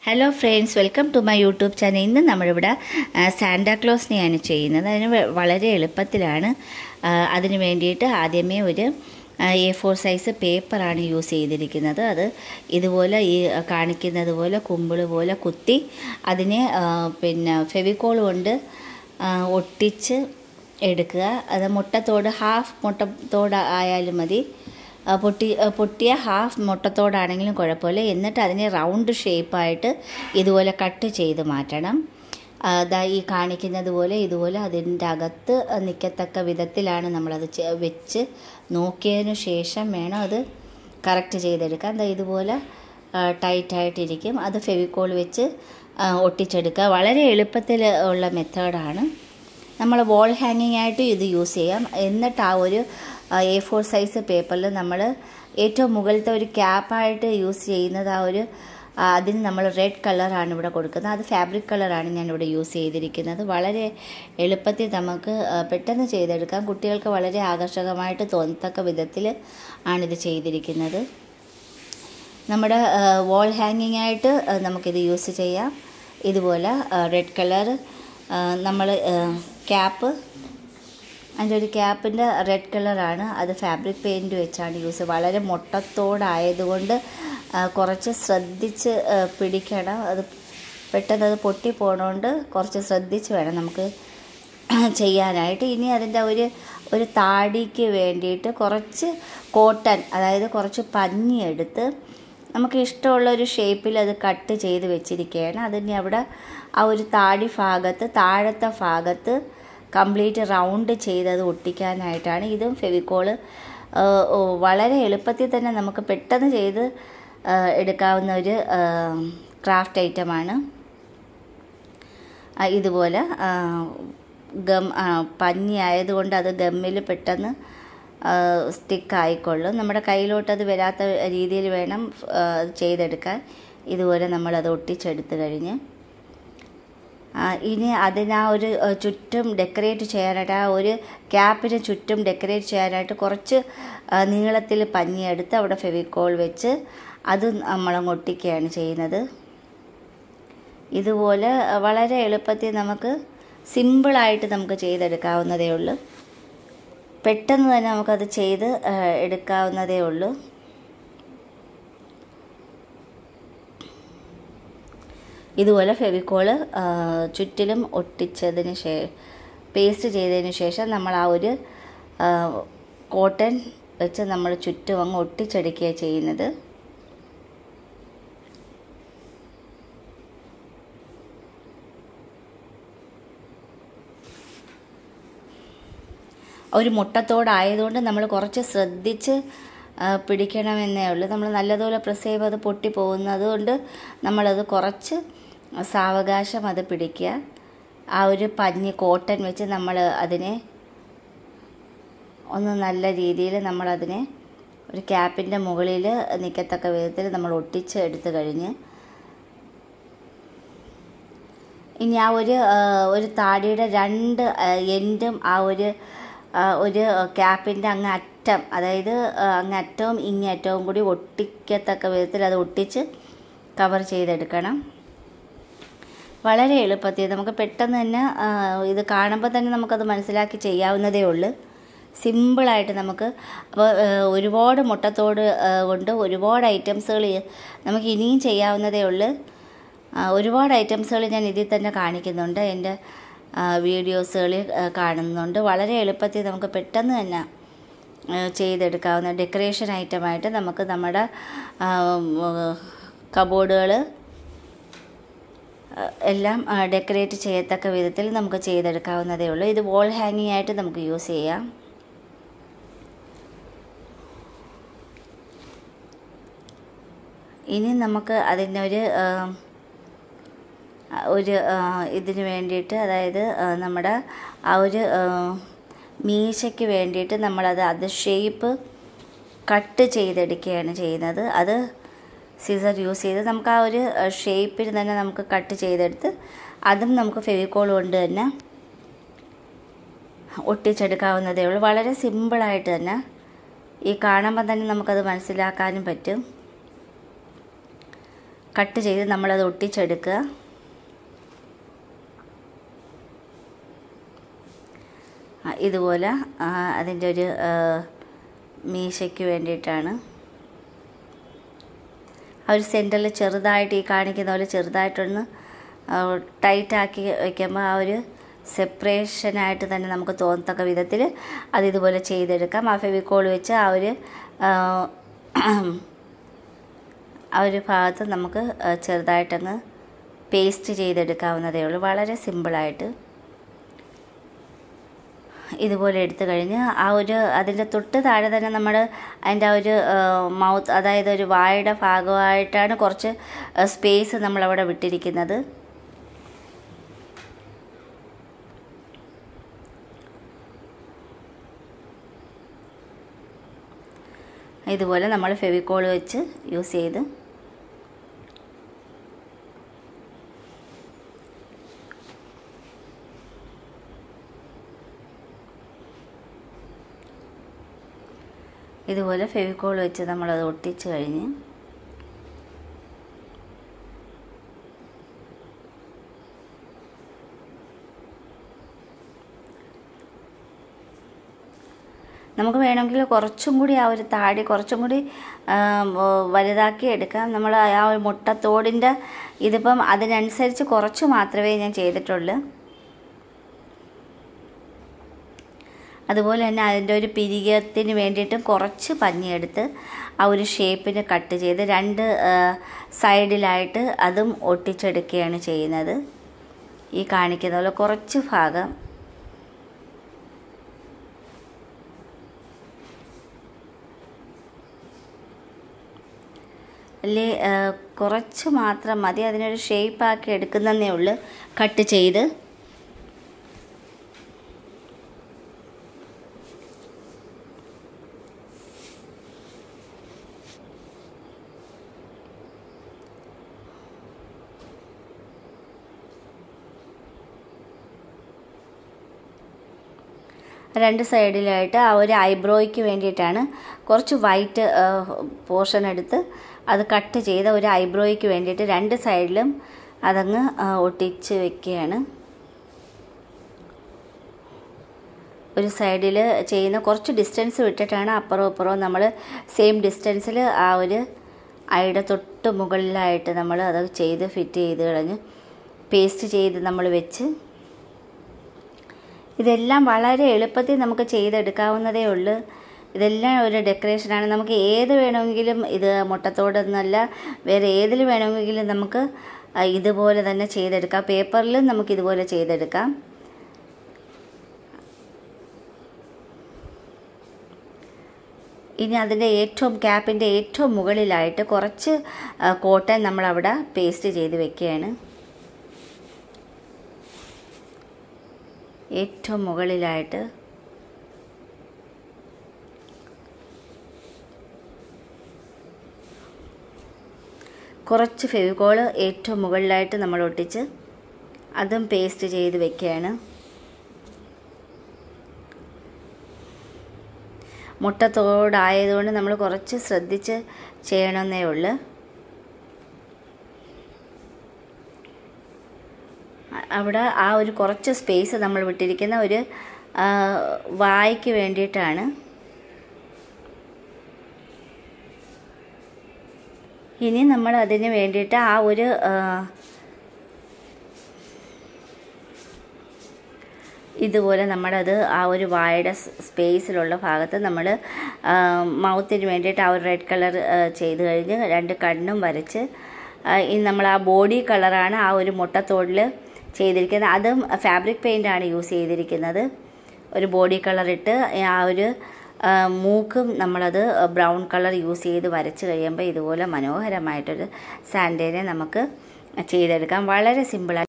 hello friends welcome to my YouTube channel ഇന്ന് നമ്മളിവിടെ ആ, സാന്റാക്ലോസിനെയാണ് ചെയ്യുന്നത് അതിന് വ- വളരെ എളുപ്പത്തിലാണ് ആ, അതിന് വേണ്ടിയിട്ട് ആദ്യമേ ഒരു എ ഫോർ സൈസ് പേപ്പറാണ് യൂസ് ചെയ്തിരിക്കുന്നത് അത് ഇതുപോലെ ഈ കാണിക്കുന്നത് പോലെ കുമ്പിൾ പോലെ കുത്തി അതിനെ ആ, പിന്നെ ഫെവിക്കോൾ കൊണ്ട് ആ, ഒട്ടിച്ച് എടുക്കുക അത് മുട്ടത്തോട് ഹാഫ് മുട്ടത്തോട് ആയാലും മതി ആ, പൊട്ടി ആ, പൊട്ടിയ ഹാഫ് മുട്ടത്തോടാണെങ്കിലും കുഴപ്പമില്ല എന്നിട്ട് അതിനെ റൗണ്ട് ഷേപ്പായിട്ട് ഇതുപോലെ കട്ട് ചെയ്ത് മാറ്റണം ആ, ദാ ഈ കാണിക്കുന്നത് പോലെ ഇതുപോലെ അതിൻ്റെ അകത്ത് നിൽക്കത്തക്ക വിധത്തിലാണ് നമ്മളത് ചെ- വെച്ച് നോക്കിയതിനു ശേഷം വേണം അത് കറക്റ്റ് ചെയ്തെടുക്കാൻ ദാ ഇതുപോലെ ടൈറ്റായിട്ടിരിക്കും അത് ഫെവിക്കോൾ വെച്ച് ആ, ഒട്ടിച്ചെടുക്കുക വളരെ എളുപ്പത്തിൽ ഉള്ള മെത്തേഡാണ് നമ്മൾ വാൾ ഹാങ്ങിങ് ആയിട്ട് ഇത് യൂസ് ചെയ്യാം എന്നിട്ട് ആ ഒരു എ ഫോർ സൈസ് പേപ്പറിൽ നമ്മൾ ഏറ്റവും മുകളിലത്തെ ഒരു ക്യാപ്പായിട്ട് യൂസ് ചെയ്യുന്നത് ആ ഒരു ആ, അതിന് നമ്മൾ റെഡ് കളറാണ് ഇവിടെ കൊടുക്കുന്നത് അത് ഫാബ്രിക് കളറാണ് ഞാനിവിടെ യൂസ് ചെയ്തിരിക്കുന്നത് വളരെ എളുപ്പത്തിൽ നമുക്ക് ആ, പെട്ടെന്ന് ചെയ്തെടുക്കാം കുട്ടികൾക്ക് വളരെ ആകർഷകമായിട്ട് തോന്നത്തക്ക വിധത്തിൽ ആണിത് ചെയ്തിരിക്കുന്നത് നമ്മുടെ വാൾ ഹാങ്ങിങ് ആയിട്ട് ആ, നമുക്കിത് യൂസ് ചെയ്യാം ഇതുപോലെ റെഡ് കളർ നമ്മൾ ക്യാപ്പ് അതിൻ്റെ ഒരു ക്യാപ്പിൻ്റെ റെഡ് കളറാണ് അത് ഫാബ്രിക് പെയിൻറ് വെച്ചാണ് യൂസ് വളരെ മുട്ടത്തോടായതുകൊണ്ട് ആ, കുറച്ച് ശ്രദ്ധിച്ച് ആ, പിടിക്കണം അത് പെട്ടെന്ന് അത് പൊട്ടി പോണോണ്ട് കുറച്ച് ശ്രദ്ധിച്ച് വേണം നമുക്ക് ചെയ്യാനായിട്ട് ഇനി അതിൻ്റെ ഒരു ഒരു താടിക്ക് വേണ്ടിയിട്ട് കുറച്ച് കോട്ടൺ അതായത് കുറച്ച് പഞ്ഞി എടുത്ത് നമുക്ക് ഇഷ്ടമുള്ള ഒരു ഷേപ്പിൽ അത് കട്ട് ചെയ്ത് വെച്ചിരിക്കുകയാണ് അതിന് അവിടെ ആ ഒരു താടി ഭാഗത്ത് താഴത്തെ ഭാഗത്ത് കംപ്ലീറ്റ് റൗണ്ട് ചെയ്ത് അത് ഒട്ടിക്കാനായിട്ടാണ് ഇതും ഫെവിക്കോള് വളരെ എളുപ്പത്തിൽ തന്നെ നമുക്ക് പെട്ടെന്ന് ചെയ്ത് ആ, എടുക്കാവുന്ന ഒരു ക്രാഫ്റ്റ് ഐറ്റമാണ് ആ, ഇതുപോലെ ആ, ഗം ആ, പഞ്ഞി ആയതുകൊണ്ട് അത് ഗമ്മിൽ പെട്ടെന്ന് സ്റ്റിക്ക് ആയിക്കൊള്ളും നമ്മുടെ കയ്യിലോട്ട് അത് വരാത്ത രീതിയിൽ വേണം ആ, ചെയ്തെടുക്കാൻ ഇതുപോലെ നമ്മളത് ഒട്ടിച്ചെടുത്ത് കഴിഞ്ഞ് ആ, ഇനി അതിന് ആ ഒരു ആ, ചുറ്റും ഡെക്കറേറ്റ് ചെയ്യാനായിട്ട് ആ ഒരു ക്യാപ്പിന് ചുറ്റും ഡെക്കറേറ്റ് ചെയ്യാനായിട്ട് കുറച്ച് ആ, നീളത്തിൽ പഞ്ഞിയെടുത്ത് അവിടെ ഫെവിക്കോൾ വെച്ച് അത് നമ്മളങ്ങ് ഒട്ടിക്കുകയാണ് ചെയ്യുന്നത് ഇതുപോലെ വളരെ എളുപ്പത്തിൽ നമുക്ക് സിമ്പിളായിട്ട് നമുക്ക് ചെയ്തെടുക്കാവുന്നതേ ഉള്ളൂ പെട്ടെന്ന് തന്നെ നമുക്കത് ചെയ്ത് ആ, എടുക്കാവുന്നതേ ഉള്ളൂ ഇതുപോലെ ഫെവിക്കോള് ആ, ചുറ്റിലും ഒട്ടിച്ചതിന് ശേ പേസ്റ്റ് ചെയ്തതിന് ശേഷം നമ്മൾ ആ ഒരു ആ, കോട്ടൺ വെച്ച് നമ്മൾ ചുറ്റും അങ്ങ് ഒട്ടിച്ചെടുക്കുക ചെയ്യുന്നത് ഒരു മുട്ടത്തോടായതുകൊണ്ട് നമ്മൾ കുറച്ച് ശ്രദ്ധിച്ച് ആ, പിടിക്കണമെന്നേ ഉള്ളൂ നമ്മൾ നല്ലതുപോലെ പ്രസ് ചെയ്യുമ്പോൾ അത് പൊട്ടിപ്പോകുന്നത് കൊണ്ട് നമ്മളത് കുറച്ച് സാവകാശം അത് പിടിക്കുക ആ ഒരു പഞ്ഞി കോട്ടൺ വെച്ച് നമ്മൾ അതിനെ ഒന്ന് നല്ല രീതിയിൽ നമ്മളതിനെ ഒരു ക്യാപ്പിൻ്റെ മുകളിൽ നിൽക്കത്തക്ക വിധത്തിൽ നമ്മൾ ഒട്ടിച്ച് എടുത്തു കഴിഞ്ഞ് ഇനി ആ ഒരു ആ, ഒരു താടിയുടെ രണ്ട് ആ, എൻഡും ആ ഒരു ആ, ഒരു ക്യാപ്പിൻ്റെ അങ്ങ് അറ്റം അതായത് ആ, അങ്ങ് അറ്റവും ഇങ്ങേ അറ്റവും കൂടി ഒട്ടിക്കത്തക്ക വിധത്തിൽ അത് ഒട്ടിച്ച് കവർ ചെയ്തെടുക്കണം വളരെ എളുപ്പത്തിൽ നമുക്ക് പെട്ടെന്ന് തന്നെ ആ, ഇത് കാണുമ്പോൾ തന്നെ നമുക്കത് മനസ്സിലാക്കി ചെയ്യാവുന്നതേ ഉള്ളൂ സിമ്പിളായിട്ട് നമുക്ക് അപ്പോൾ ഒരുപാട് മുട്ടത്തോട് ആ, കൊണ്ട് ഒരുപാട് ഐറ്റംസുകൾ നമുക്ക് ഇനിയും ചെയ്യാവുന്നതേ ഉള്ളൂ ആ, ഒരുപാട് ഐറ്റംസുകൾ ഞാൻ ഇതിൽ തന്നെ കാണിക്കുന്നുണ്ട് എൻ്റെ വീഡിയോസുകളിൽ കാണുന്നുണ്ട് വളരെ എളുപ്പത്തിൽ നമുക്ക് പെട്ടെന്ന് തന്നെ ആ, ചെയ്തെടുക്കാവുന്ന ഡെക്കറേഷൻ ഐറ്റമായിട്ട് നമുക്ക് നമ്മുടെ കബോർഡുകൾ എല്ലാം ഡെക്കറേറ്റ് ചെയ്യത്തക്ക വിധത്തിൽ നമുക്ക് ചെയ്തെടുക്കാവുന്നതേ ഉള്ളൂ ഇത് വോൾ ഹാങ്ങിങ് ആയിട്ട് നമുക്ക് യൂസ് ചെയ്യാം ഇനി നമുക്ക് അതിൻ്റെ ഒരു ആ, ഒരു ആ, ഇതിന് വേണ്ടിയിട്ട് അതായത് ആ, നമ്മുടെ ആ ഒരു ആ, മീശയ്ക്ക് വേണ്ടിയിട്ട് നമ്മളത് അത് ഷേപ്പ് കട്ട് ചെയ്തെടുക്കുകയാണ് ചെയ്യുന്നത് അത് സിസർ യൂസ് ചെയ്ത് നമുക്ക് ആ ഒരു ഷേപ്പിൽ തന്നെ നമുക്ക് കട്ട് ചെയ്തെടുത്ത് അതും നമുക്ക് ഫെവിക്കോൾ കൊണ്ട് തന്നെ ഒട്ടിച്ചെടുക്കാവുന്നതേ ഉള്ളൂ വളരെ സിമ്പിളായിട്ട് തന്നെ ഈ കാണുമ്പോൾ തന്നെ നമുക്കത് മനസ്സിലാക്കാനും പറ്റും കട്ട് ചെയ്ത് നമ്മളത് ഒട്ടിച്ചെടുക്കുക ആ, ഇതുപോലെ ആ, അതിൻ്റെ ഒരു ആ, മീശയ്ക്ക് വേണ്ടിയിട്ടാണ് ആ ഒരു സെൻറ്ററിൽ ചെറുതായിട്ട് ഈ കാണിക്കുന്ന പോലെ ചെറുതായിട്ടൊന്ന് ടൈറ്റാക്കി വയ്ക്കുമ്പോൾ ആ ഒരു സെപ്പറേഷനായിട്ട് തന്നെ നമുക്ക് തോന്നത്തക്ക വിധത്തിൽ അത് ഇതുപോലെ ചെയ്തെടുക്കാം ആ ഫെവിക്കോൾ വെച്ച് ആ ഒരു ആ, ആ ഒരു ഭാഗത്ത് നമുക്ക് ആ, ചെറുതായിട്ടങ്ങ് പേസ്റ്റ് ചെയ്തെടുക്കാവുന്നതേ ഉള്ളൂ വളരെ സിമ്പിളായിട്ട് ഇതുപോലെ എടുത്തു കഴിഞ്ഞ് ആ ഒരു അതിൻ്റെ തൊട്ട് താഴെ തന്നെ നമ്മൾ അതിൻ്റെ ആ ഒരു മൗത്ത് അതായത് ഒരു വായുടെ ഭാഗമായിട്ടാണ് കുറച്ച് സ്പേസ് നമ്മളവിടെ വിട്ടിരിക്കുന്നത് ഇതുപോലെ നമ്മൾ ഫെവിക്കോൾ വെച്ച് യൂസ് ചെയ്ത് ഇതുപോലെ ഫെവിക്കോൾ വെച്ച് നമ്മളത് ഒട്ടിച്ച് കഴിഞ്ഞ് നമുക്ക് വേണമെങ്കിൽ കുറച്ചും കൂടി ആ ഒരു താടി കുറച്ചും കൂടി ആം, ഓ, വലുതാക്കി എടുക്കാം നമ്മൾ ആ ഒരു മുട്ടത്തോടിൻ്റെ ഇതിപ്പം അതിനനുസരിച്ച് കുറച്ച് മാത്രമേ ഞാൻ ചെയ്തിട്ടുള്ളൂ അതുപോലെ തന്നെ അതിൻ്റെ ഒരു പിരികത്തിന് വേണ്ടിയിട്ടും കുറച്ച് പഞ്ഞിയെടുത്ത് ആ ഒരു ഷേപ്പിന് കട്ട് ചെയ്ത് രണ്ട് ആ, സൈഡിലായിട്ട് അതും ഒട്ടിച്ചെടുക്കുകയാണ് ചെയ്യുന്നത് ഈ കാണിക്കുന്ന പോലെ കുറച്ച് ഭാഗം അല്ലേ കുറച്ച് മാത്രം മതി അതിനൊരു ഷേപ്പാക്കി എടുക്കുന്നതേ ഉള്ളൂ കട്ട് ചെയ്ത് രണ്ട് സൈഡിലായിട്ട് ആ ഒരു ഐബ്രോയ്ക്ക് വേണ്ടിയിട്ടാണ് കുറച്ച് വൈറ്റ് പോർഷൻ എടുത്ത് അത് കട്ട് ചെയ്ത ഒരു ഐബ്രോയ്ക്ക് വേണ്ടിയിട്ട് രണ്ട് സൈഡിലും അതങ്ങ് ആ, ഒട്ടിച്ച് വെക്കുകയാണ് ഒരു സൈഡിൽ ചെയ്യുന്ന കുറച്ച് ഡിസ്റ്റൻസ് വിട്ടിട്ടാണ് അപ്പുറവും ഇപ്പുറവും നമ്മൾ സെയിം ഡിസ്റ്റൻസിൽ ആ ഒരു ഐയുടെ തൊട്ട് മുകളിലായിട്ട് നമ്മൾ അത് ചെയ്ത് ഫിറ്റ് ചെയ്ത് കളഞ്ഞ് പേസ്റ്റ് ചെയ്ത് നമ്മൾ വെച്ച് ഇതെല്ലാം വളരെ എളുപ്പത്തിൽ നമുക്ക് ചെയ്തെടുക്കാവുന്നതേ ഉള്ളൂ ഇതെല്ലാം ഒരു ഡെക്കറേഷനാണ് നമുക്ക് ഏത് വേണമെങ്കിലും ഇത് മുട്ടത്തോടൊന്നല്ല വേറെ ഏതിൽ വേണമെങ്കിലും നമുക്ക് ആ, ഇതുപോലെ തന്നെ ചെയ്തെടുക്കാം പേപ്പറിലും നമുക്ക് ഇതുപോലെ ചെയ്തെടുക്കാം ഇനി അതിൻ്റെ ഏറ്റവും ക്യാപ്പിൻ്റെ ഏറ്റവും മുകളിലായിട്ട് കുറച്ച് ആ, കോട്ടൺ നമ്മളവിടെ പേസ്റ്റ് ചെയ്ത് വെക്കുകയാണ് ഏറ്റവും മുകളിലായിട്ട് കുറച്ച് ഫെവിക്കോള് ഏറ്റവും മുകളിലായിട്ട് നമ്മൾ ഒട്ടിച്ച് അതും പേസ്റ്റ് ചെയ്ത് വെക്കുകയാണ് മുട്ടത്തോടായതുകൊണ്ട് നമ്മൾ കുറച്ച് ശ്രദ്ധിച്ച് ചെയ്യണമെന്നേ ഉള്ളൂ അ- അവിടെ ആ ഒരു കുറച്ച് സ്പേസ് നമ്മൾ വിട്ടിരിക്കുന്ന ഒരു ആ, വായ്ക്ക് വേണ്ടിയിട്ടാണ് ഇനി നമ്മൾ അതിന് വേണ്ടിയിട്ട് ആ ഒരു ആ, ഇതുപോലെ നമ്മളത് ആ ഒരു വായുടെ സ് സ്പേസിലുള്ള ഭാഗത്ത് നമ്മൾ മൗത്തിന് വേണ്ടിയിട്ട് ആ ഒരു റെഡ് കളർ ചെയ്ത് കഴിഞ്ഞ് രണ്ട് കണ്ണും വരച്ച് ആ, ഇനി നമ്മൾ ആ ബോഡി കളറാണ് ആ ഒരു മുട്ടത്തോടിൽ ചെയ്തിരിക്കുന്നത് അതും ഫാബ്രിക് പെയിൻ്റാണ് യൂസ് ചെയ്തിരിക്കുന്നത് ഒരു ബോഡി കളർ ഇട്ട് ആ ഒരു ആ, മൂക്കും നമ്മളത് ബ്രൗൺ കളർ യൂസ് ചെയ്ത് വരച്ച് കഴിയുമ്പോൾ ഇതുപോലെ മനോഹരമായിട്ടൊരു സാൻഡേനെ നമുക്ക് ചെയ്തെടുക്കാം വളരെ സിമ്പിളായി